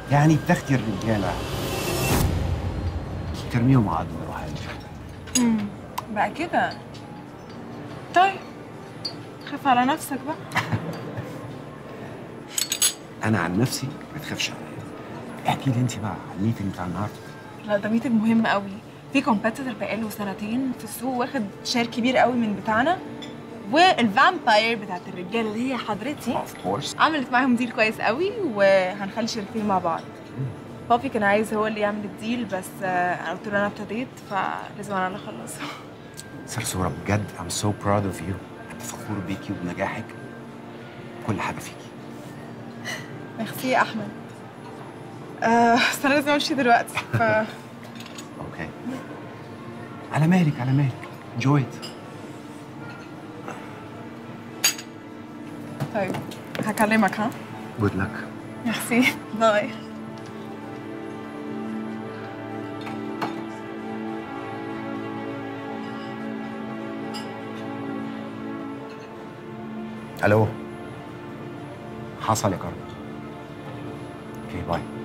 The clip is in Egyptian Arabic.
يعني بتاخدي الرجاله ترميهم عضم روحاني امم بقى كده طيب خاف على نفسك بقى انا عن نفسي ما تخافش عليا احكي لي انت بقى عن الميتنج بتاع النهارده لا ده ميتنج مهم قوي في كومبيتيتور بقاله سنتين في السوق واخد شير كبير قوي من بتاعنا والفامباير بتاعت الرجاله اللي هي حضرتي اوف كورس عملت معاهم ديل كويس قوي وهنخلي الشركتين مع بعض بابي كان عايز هو اللي يعمل الديل بس آه، انا قلت له انا ابتديت فلازم انا اللي اخلصه سرسوره بجد I'm so proud of you انا فخور بيكي وبنجاحك كل حاجه فيكي ميرسي يا احمد آه بس انا لازم امشي دلوقتي ف اوكي على مهلك على مهلك enjoy it طيب هكلمك ها good luck ميرسي باي الو حصل يا كارل اوكي باي